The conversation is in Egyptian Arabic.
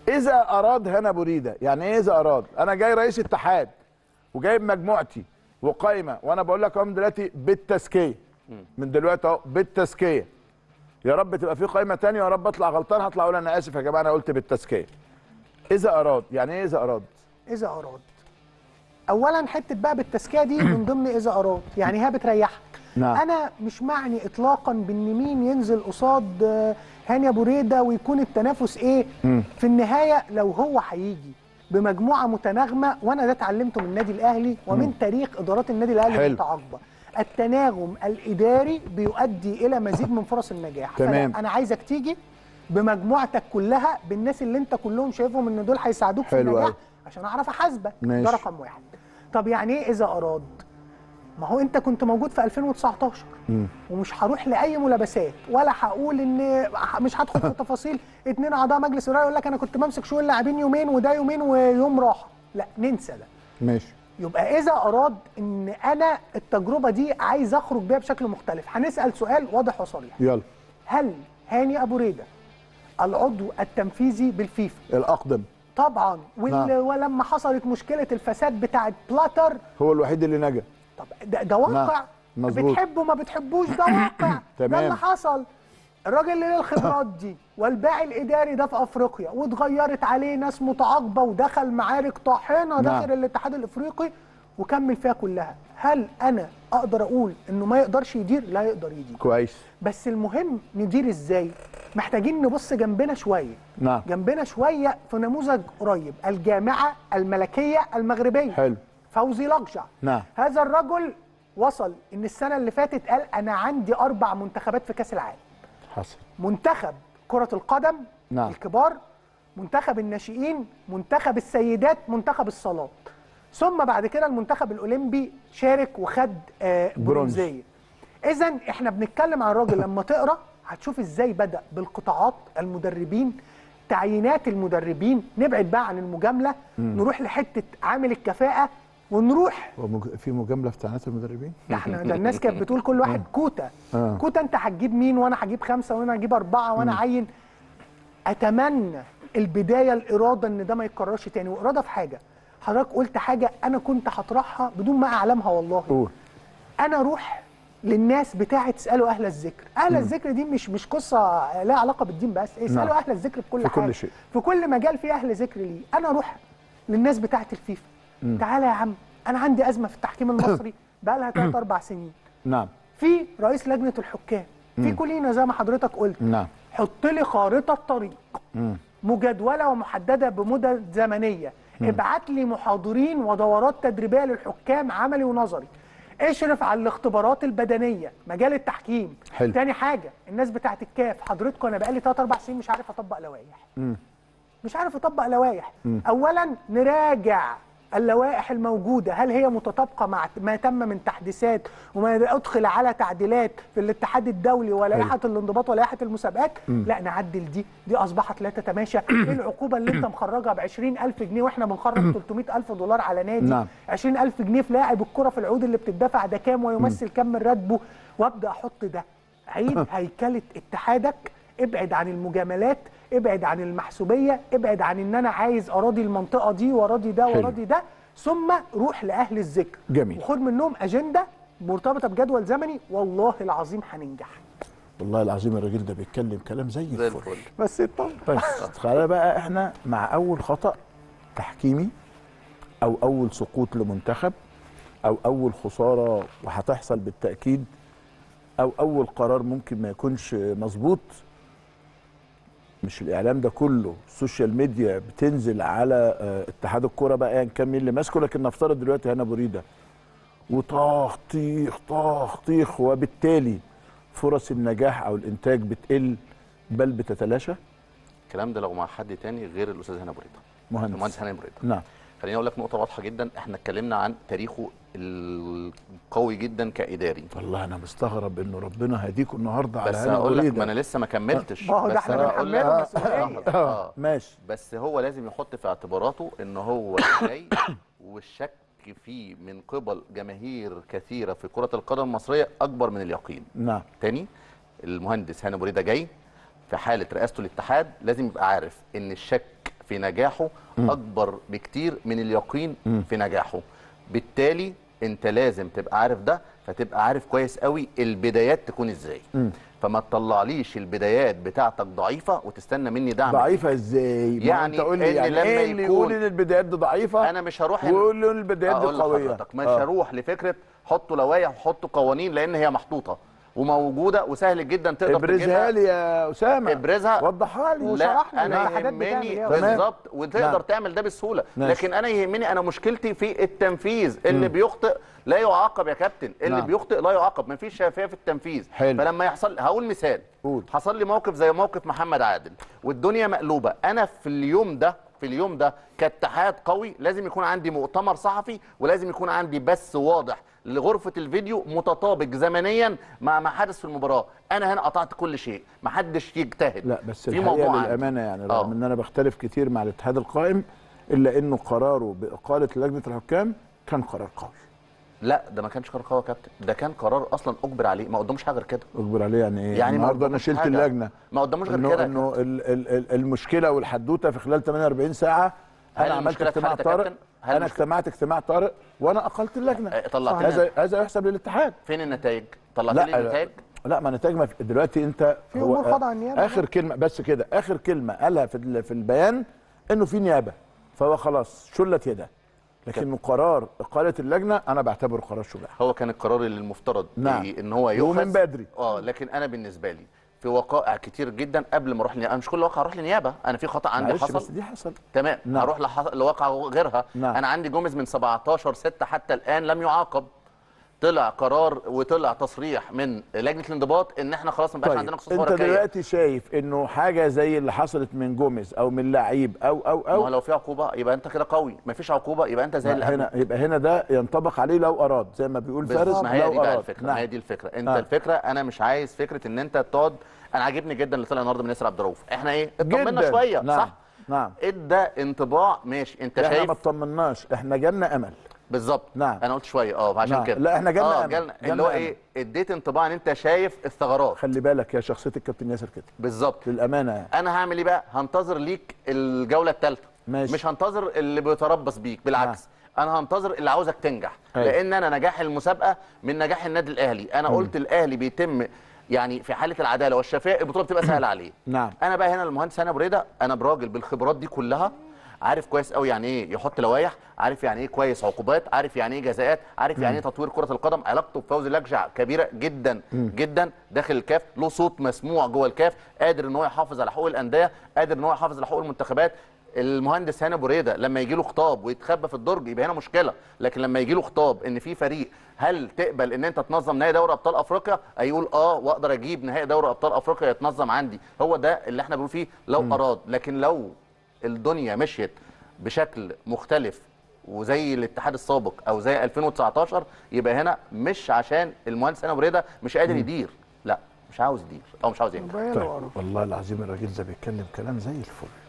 اذا اراد هنا بريده يعني ايه اذا اراد انا جاي رئيس اتحاد وجايب مجموعتي وقايمه وانا بقول لك اهو من دلوقتي بالتزكيه من دلوقتي اهو بالتزكيه يا رب تبقى في قايمه تانية يا رب اطلع غلطان هطلع اقول انا اسف يا جماعه انا قلت بالتزكيه اذا اراد يعني ايه اذا اراد اذا اراد اولا حته بقى بالتزكيه دي من ضمن اذا اراد يعني هي بتريحك نعم. انا مش معني اطلاقا بان مين ينزل قصاد آه، هاني ابو ريده ويكون التنافس ايه في النهايه لو هو هيجي بمجموعه متناغمه وانا ده اتعلمته من النادي الاهلي ومن تاريخ ادارات النادي الاهلي حلو. المتعاقبه التناغم الاداري بيؤدي الى مزيد من فرص النجاح تمام. فلا، انا عايزك تيجي بمجموعتك كلها بالناس اللي انت كلهم شايفهم ان دول هيساعدوك في حلو النجاح أوي. عشان اعرف احاسبك ماشي. ده رقم واحد طب يعني ايه اذا اراد ما هو انت كنت موجود في 2019 ومش هروح لاي ملابسات ولا هقول ان مش هدخل في تفاصيل اتنين اعضاء مجلس اداره يقول لك انا كنت بمسك شؤون اللاعبين يومين وده يومين ويوم راحه لا ننسى ده ماشي يبقى اذا اراد ان انا التجربه دي عايز اخرج بيها بشكل مختلف هنسال سؤال واضح وصريح يلا هل هاني ابو ريده العضو التنفيذي بالفيفا الاقدم طبعا وال... نعم. ولما حصلت مشكله الفساد بتاعه بلاتر هو الوحيد اللي نجا طب ده, ده واقع نعم، مظبوط. بتحبه ما بتحبوش ده واقع ده تمام. اللي حصل الراجل اللي له الخبرات دي والباعي الاداري ده في افريقيا واتغيرت عليه ناس متعاقبه ودخل معارك طاحنه داخل الاتحاد الافريقي وكمل فيها كلها هل انا اقدر اقول انه ما يقدرش يدير لا يقدر يدير كويس بس المهم ندير ازاي محتاجين نبص جنبنا شويه نعم جنبنا شويه في نموذج قريب الجامعه الملكيه المغربيه حلو فوزي لقجع نعم. هذا الرجل وصل ان السنه اللي فاتت قال انا عندي اربع منتخبات في كاس العالم حصل منتخب كره القدم نعم. الكبار منتخب الناشئين منتخب السيدات منتخب الصالات ثم بعد كده المنتخب الاولمبي شارك وخد آه برونز. برونزيه اذا احنا بنتكلم عن راجل لما تقرا هتشوف ازاي بدا بالقطاعات المدربين تعيينات المدربين نبعد بقى عن المجامله نروح لحته عامل الكفاءه ونروح هو مج- في مجامله في تعيينات المدربين ده احنا ده الناس كانت بتقول كل واحد كوتا آه. كوتا انت هتجيب مين وانا هجيب خمسه وانا هجيب اربعه وانا عين اتمنى البدايه الاراده ان ده ما يتكررش تاني واراده في حاجه حضرتك قلت حاجه انا كنت هطرحها بدون ما اعلمها والله قول انا اروح للناس بتاعه اسالوا اهل الذكر اهل الذكر دي مش مش قصه لها علاقه بالدين بس اسالوا نعم. اهل الذكر في كل في كل حاجه شيء. في كل مجال في اهل ذكر ليه انا اروح للناس بتاعه الفيفا تعالى يا عم انا عندي ازمه في التحكيم المصري بقى لها 3 4 سنين نعم في رئيس لجنه الحكام في كلنا زي ما حضرتك قلت نعم حط لي خارطه طريق مجدوله ومحدده بمدة زمنيه ابعت لي محاضرين ودورات تدريبيه للحكام عملي ونظري اشرف على الاختبارات البدنيه مجال التحكيم حلو. تاني حاجه الناس بتاعت الكاف حضرتكم انا بقالي 3 4 سنين مش عارف اطبق لوائح مش عارف اطبق لوائح اولا نراجع اللوائح الموجوده هل هي متطابقه مع ما تم من تحديثات وما ادخل على تعديلات في الاتحاد الدولي ولائحه الانضباط ولائحه المسابقات لا نعدل دي دي اصبحت لا تتماشى ايه العقوبه اللي انت مخرجها ب 20000 جنيه واحنا بنخرج 300000 دولار على نادي نعم. 20000 جنيه في لاعب الكره في العقود اللي بتدفع ده كام ويمثل كام من راتبه وابدا احط ده عيد هيكله اتحادك ابعد عن المجاملات ابعد عن المحسوبيه ابعد عن ان انا عايز اراضي المنطقه دي واراضي ده حلو. واراضي ده ثم روح لاهل الذكر جميل. وخد منهم اجنده مرتبطه بجدول زمني والله العظيم هننجح والله العظيم الراجل ده بيتكلم كلام زي زي الفل الفل بس اطمن بس خلينا بقى احنا مع اول خطا تحكيمي او اول سقوط لمنتخب او اول خساره وهتحصل بالتاكيد او اول قرار ممكن ما يكونش مظبوط مش الاعلام ده كله السوشيال ميديا بتنزل على آه، اتحاد الكوره بقى ايا كان مين اللي ماسكه لكن نفترض دلوقتي هنا بريده وطاخ طيخ طاخ طيخ وبالتالي فرص النجاح او الانتاج بتقل بل بتتلاشى الكلام ده لو مع حد تاني غير الاستاذ هاني بريده مهندس. المهندس هاني بريده نعم خليني اقول لك نقطه واضحه جدا احنا اتكلمنا عن تاريخه القوي جدا كاداري والله انا مستغرب انه ربنا هديكم النهارده على بس هنا هقول لك بريدة. ما انا لسه ما كملتش ما هو ده بس احنا أنا هقول لك- بنحمله آه، مسؤوليه آه، آه. ماشي بس هو لازم يحط في اعتباراته ان هو جاي والشك فيه من قبل جماهير كثيره في كره القدم المصريه اكبر من اليقين نعم تاني المهندس هاني بريده جاي في حاله رئاسته الاتحاد لازم يبقى عارف ان الشك في نجاحه اكبر بكتير من اليقين في نجاحه بالتالي انت لازم تبقى عارف ده فتبقى عارف كويس قوي البدايات تكون ازاي فما تطلعليش البدايات بتاعتك ضعيفه وتستنى مني دعم ضعيفه ازاي؟ ما يعني انت قول لي إن يعني لما ايه اللي يكون- يقول ان البدايات دي ضعيفه انا مش هروح هنا. ويقول ان البدايات دي اقول قويه لحضرتك مش آه. هروح لفكره حطوا لوائح وحطوا قوانين لان هي محطوطه وموجوده وسهل جدا تقدر ابرزها تجيبها. لي يا اسامه ابرزها. وضحها لي وشرح لا لي انا الحاجات بتعمل يهمني إيه. تمام. بالظبط وتقدر نعم. تعمل ده بسهوله ماشي. لكن انا يهمني انا مشكلتي في التنفيذ اللي بيخطئ لا يعاقب يا كابتن اللي نعم. بيخطئ لا يعاقب مفيش شفافيه في التنفيذ حلو. فلما يحصل هقول مثال قول. حصل لي موقف زي موقف محمد عادل والدنيا مقلوبه انا في اليوم ده في اليوم ده كاتحاد قوي لازم يكون عندي مؤتمر صحفي ولازم يكون عندي بث واضح لغرفه الفيديو متطابق زمنيا مع ما حدث في المباراه انا هنا قطعت كل شيء محدش يجتهد لا بس في الحقيقه موضوع عندي. للامانه يعني آه. رغم ان انا بختلف كتير مع الاتحاد القائم الا انه قراره باقاله لجنه الحكام كان قرار قوي لا ده ما كانش قرار قوي يا كابتن ده كان قرار اصلا اجبر عليه ما قداموش حاجه غير كده اجبر عليه يعني ايه يعني ما النهارده انا قداموش شلت حاجة. اللجنه ما قداموش غير انه كده انه ال- ال- ال- المشكله والحدوته في خلال 48 ساعه هل انا عملت المشكلة اجتماع اتحلت يا طارئ كابتن؟ هل انا المشكلة- اجتمعت اجتماع طارئ وانا اقلت اللجنه آه، طلعت لنا هذا هذا يحسب للاتحاد فين النتائج طلعت لي النتائج لا ما نتائج ما في دلوقتي انت في هو أمور خاضعة النيابة. اخر كلمه بس كده اخر كلمه قالها في ال- في البيان انه في نيابه فهو خلاص شلت يده لكنه قرار اقاله اللجنه انا بعتبره قرار شجاع هو كان القرار اللي المفترض نعم. ي- ان هو يؤخذ ومن بدري. اه لكن انا بالنسبه لي في وقائع كتير جدا قبل ما اروح لنيابه انا مش كل واقع اروح لنيابه انا في خطا عندي معلش بس حصل دي حصل تمام نعم. هروح لح- لواقع غيرها نعم. انا عندي جوميز من 17 6 حتى الان لم يعاقب طلع قرار وطلع تصريح من لجنه الانضباط ان احنا خلاص ما بقاش طيب عندنا خصوص انت ورقيه دلوقتي شايف انه حاجه زي اللي حصلت من جوميز او من لعيب او او ما هو او لو في عقوبه يبقى انت كده قوي ما فيش عقوبه يبقى انت زي اللي قبله. هنا يبقى هنا ده ينطبق عليه لو اراد زي ما بيقول فارس بالظبط ما هي لو دي بقى اراد الفكره ما هي نعم. دي الفكره انت آه. الفكره انا مش عايز فكره ان انت تقعد انا عاجبني جدا اللي طلع النهارده من ياسر عبد الرؤوف احنا ايه اطمنا جداً. شويه نعم. صح نعم ادى انطباع ماشي انت احنا شايف ما اطمناش احنا جالنا امل بالظبط نعم. انا قلت شويه اه عشان نعم. كده لا، إحنا جالنا اه أمل. جالنا جالنا اللي هو أمل. ايه اديت انطباع ان انت شايف الثغرات خلي بالك يا شخصيه الكابتن ياسر كده بالظبط للامانه يعني انا هعمل ايه بقى هنتظر ليك الجوله الثالثه ماشي. مش هنتظر اللي بيتربص بيك بالعكس انا هنتظر اللي عاوزك تنجح أيوة. لان انا نجاح المسابقه من نجاح النادي الاهلي انا قلت الاهلي بيتم يعني في حاله العداله والشفاء البطوله بتبقى سهله عليه نعم. انا بقى هنا المهندس هاني ابو ريده انا براجل بالخبرات دي كلها عارف كويس قوي يعني ايه يحط لوائح عارف يعني ايه كويس عقوبات عارف يعني ايه جزاءات عارف يعني ايه تطوير كره القدم علاقته بفوزي لجع كبيره جدا جدا داخل الكاف له صوت مسموع جوه الكاف قادر ان هو يحافظ على حقوق الانديه قادر ان هو يحافظ على حقوق المنتخبات المهندس هاني ابو ريده لما يجي له خطاب ويتخبى في الدرج يبقى هنا مشكله لكن لما يجي له خطاب ان في فريق هل تقبل ان انت تنظم نهائي دوري ابطال افريقيا هيقول اه واقدر اجيب نهائي دوري ابطال افريقيا يتنظم عندي هو ده اللي احنا بنقول فيه لو اراد لكن لو الدنيا مشيت بشكل مختلف وزي الاتحاد السابق او زي 2019 يبقى هنا مش عشان المهندس هاني ابو ريده مش قادر يدير لا مش عاوز يدير او مش عاوز ينجح باين طيب له والله العظيم الراجل ده بيتكلم كلام زي الفل